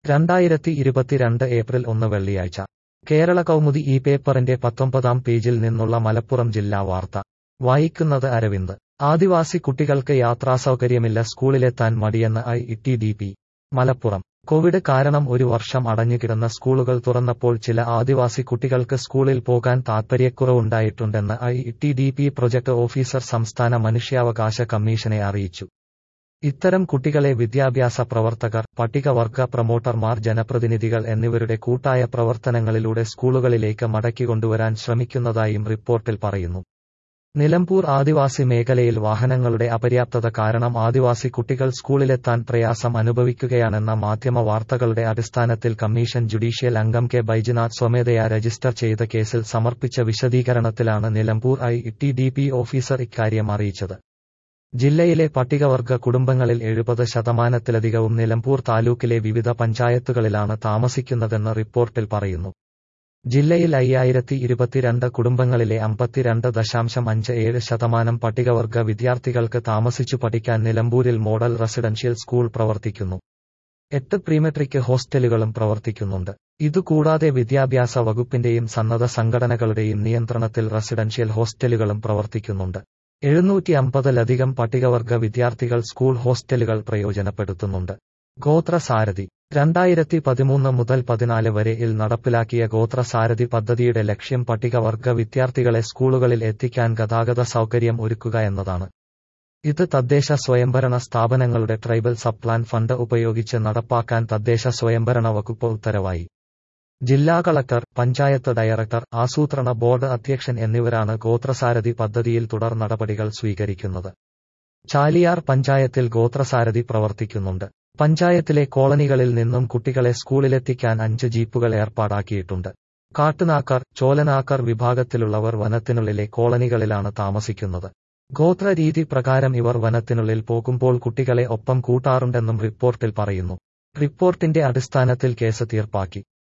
രണ്ടായിരത്തി ഇരുപത്തിരണ്ട് ഏപ്രിൽ ഒന്ന് വെള്ളിയാഴ്ച കേരള കൗമുദി ഈ പേപ്പറിന്റെ പത്തൊമ്പതാം പേജിൽ നിന്നുള്ള മലപ്പുറം ജില്ലാ വാർത്ത വായിക്കുന്നത് അരവിന്ദ് ആദിവാസി കുട്ടികൾക്ക് യാത്രാസൗകര്യമില്ല സ്കൂളിലെത്താൻ മടിയെന്ന് I T D P Malappuram covid കാരണം ഒരു വർഷം അടഞ്ഞുകിടന്ന സ്കൂളുകൾ തുറന്നപ്പോൾ ചില ആദിവാസി കുട്ടികൾക്ക് സ്കൂളിൽ പോകാൻ താൽപര്യക്കുറവുണ്ടായിട്ടുണ്ടെന്ന് I T D P project officer സംസ്ഥാന മനുഷ്യാവകാശ കമ്മീഷനെ അറിയിച്ചു ഇത്തരം കുട്ടികളെ വിദ്യാഭ്യാസ പ്രവർത്തകർ പട്ടികവർഗ പ്രമോട്ടർമാർ ജനപ്രതിനിധികൾ എന്നിവരുടെ കൂട്ടായ പ്രവർത്തനങ്ങളിലൂടെ സ്കൂളുകളിലേക്ക് മടക്കിക്കൊണ്ടുവരാൻ ശ്രമിക്കുന്നതായും റിപ്പോർട്ടിൽ പറയുന്നു നിലമ്പൂർ ആദിവാസി മേഖലയിൽ വാഹനങ്ങളുടെ അപര്യാപ്തത കാരണം ആദിവാസി കുട്ടികൾ സ്കൂളിലെത്താൻ പ്രയാസം അനുഭവിക്കുകയാണെന്ന മാധ്യമ വാർത്തകളുടെ അടിസ്ഥാനത്തിൽ കമ്മീഷൻ ജുഡീഷ്യൽ അംഗം കെ ബൈജുനാഥ് സ്വമേധയാ രജിസ്റ്റർ ചെയ്ത കേസിൽ സമർപ്പിച്ച വിശദീകരണത്തിലാണ് Nilambur I T D P officer ഇക്കാര്യം അറിയിച്ചത് ജില്ലയിലെ പട്ടികവർഗ കുടുംബങ്ങളിൽ എഴുപത് ശതമാനത്തിലധികവും നിലമ്പൂർ താലൂക്കിലെ വിവിധ പഞ്ചായത്തുകളിലാണ് താമസിക്കുന്നതെന്ന് റിപ്പോർട്ടിൽ പറയുന്നു ജില്ലയിൽ അയ്യായിരത്തി ഇരുപത്തിരണ്ട് കുടുംബങ്ങളിലെ അമ്പത്തിരണ്ട് ദശാംശം അഞ്ച് ഏഴ് ശതമാനം പട്ടികവർഗ വിദ്യാർത്ഥികൾക്ക് താമസിച്ചു പഠിക്കാൻ നിലമ്പൂരിൽ മോഡൽ റെസിഡൻഷ്യൽ സ്കൂൾ പ്രവർത്തിക്കുന്നു എട്ട് പ്രീമെട്രിക് ഹോസ്റ്റലുകളും പ്രവർത്തിക്കുന്നുണ്ട് ഇതുകൂടാതെ വിദ്യാഭ്യാസ വകുപ്പിന്റെയും സന്നദ്ധ സംഘടനകളുടെയും നിയന്ത്രണത്തിൽ റെസിഡൻഷ്യൽ ഹോസ്റ്റലുകളും പ്രവർത്തിക്കുന്നുണ്ട് എഴുന്നൂറ്റി അമ്പതിലധികം പട്ടികവർഗ വിദ്യാർത്ഥികൾ സ്കൂൾ ഹോസ്റ്റലുകൾ പ്രയോജനപ്പെടുത്തുന്നുണ്ട് ഗോത്രസാരഥി രണ്ടായിരത്തി പതിമൂന്ന് മുതൽ പതിനാല് വരെയിൽ നടപ്പിലാക്കിയ ഗോത്രസാരഥി പദ്ധതിയുടെ ലക്ഷ്യം പട്ടികവർഗ വിദ്യാർത്ഥികളെ സ്കൂളുകളിൽ എത്തിക്കാൻ ഗതാഗത സൗകര്യം ഒരുക്കുക എന്നതാണ് ഇത് തദ്ദേശ സ്വയംഭരണ സ്ഥാപനങ്ങളുടെ ട്രൈബൽ സബ്പ്ലാൻ ഫണ്ട് ഉപയോഗിച്ച് നടപ്പാക്കാൻ തദ്ദേശ സ്വയംഭരണ വകുപ്പ് ഉത്തരവായി ജില്ലാ കളക്ടർ പഞ്ചായത്ത് ഡയറക്ടർ ആസൂത്രണ ബോർഡ് അധ്യക്ഷൻ എന്നിവരാണ് ഗോത്രസാരഥി പദ്ധതിയിൽ തുടർ നടപടികൾ സ്വീകരിക്കുന്നത് ചാലിയാർ പഞ്ചായത്തിൽ ഗോത്രസാരഥി പ്രവർത്തിക്കുന്നുണ്ട് പഞ്ചായത്തിലെ കോളനികളിൽ നിന്നും കുട്ടികളെ സ്കൂളിലെത്തിക്കാൻ അഞ്ച് ജീപ്പുകൾ ഏർപ്പാടാക്കിയിട്ടുണ്ട് കാട്ടുനാക്കർ ചോലനാക്കർ വിഭാഗത്തിലുള്ളവർ വനത്തിനുള്ളിലെ കോളനികളിലാണ് താമസിക്കുന്നത് ഗോത്ര രീതി പ്രകാരം ഇവർ വനത്തിനുള്ളിൽ പോകുമ്പോൾ കുട്ടികളെ ഒപ്പം കൂട്ടാറുണ്ടെന്നും റിപ്പോർട്ടിൽ പറയുന്നു റിപ്പോർട്ടിന്റെ അടിസ്ഥാനത്തിൽ കേസ് തീർപ്പാക്കി